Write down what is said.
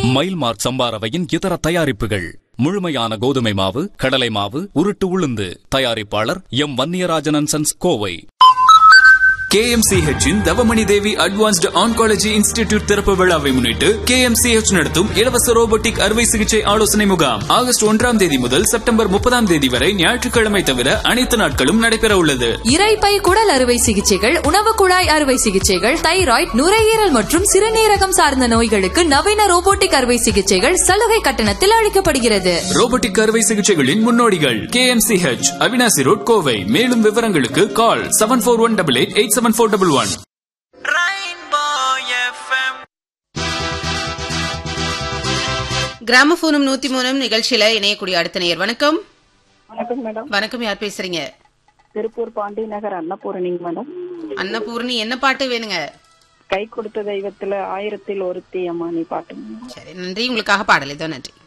மைல்மார்க் சம்பாரவையின் இதர தயாரிப்புகள் முழுமையான கோதுமை மாவு கடலை மாவு உருட்டு உளுந்து தயாரிப்பாளர் M Vanniyarajan sons Kovai KMCH இன் Thavamani Devi advanced oncology institute திறப்பு விழாவை முன்னிட்டு KMCH நடத்தும் இலவச ரோபோட்டிக் அறுவை சிகிச்சை ஆலோசனை முகாம் ஆகஸ்ட் ஒன்றாம் தேதி முதல் செப்டம்பர் முப்பதாம் தேதி வரை ஞாயிற்றுக்கிழமை தவிர அனைத்து நாட்களும் நடைபெற உள்ளது இரைப்பை குடல் அறுவை சிகிச்சைகள் உணவு குழாய் அறுவை சிகிச்சைகள் தைராய்டு நுரையீரல் மற்றும் சிறுநீரகம் சார்ந்த நோய்களுக்கு நவீன ரோபோட்டிக் அறுவை சிகிச்சைகள் சலுகை கட்டணத்தில் அளிக்கப்படுகிறது ரோபோட்டிக் அறுவை சிகிச்சைகளின் முன்னோடிகள் KMCH அவினாசி ரோட் கோவை மேலும் விவரங்களுக்கு call seven four one double eight eight seven four double one கிராமபோனும் நூத்தி மூணும் நிகழ்ச்சியில இணையக்கூடிய அடுத்த நேயர் வணக்கம் வணக்கம் மேடம் வணக்கம் யார் பேசுறீங்க திருப்பூர் பாண்டி நகர் அன்னபூரணிங்க மேடம் அன்னபூர்ணி என்ன பாட்டு வேணுங்க கை கொடுத்த தெய்வத்துல ஆயிரத்தில் ஒருத்தி அம்மா நீ பாட்டுங்க சரி நன்றி உங்களுக்காக பாடல் இதோ நன்றி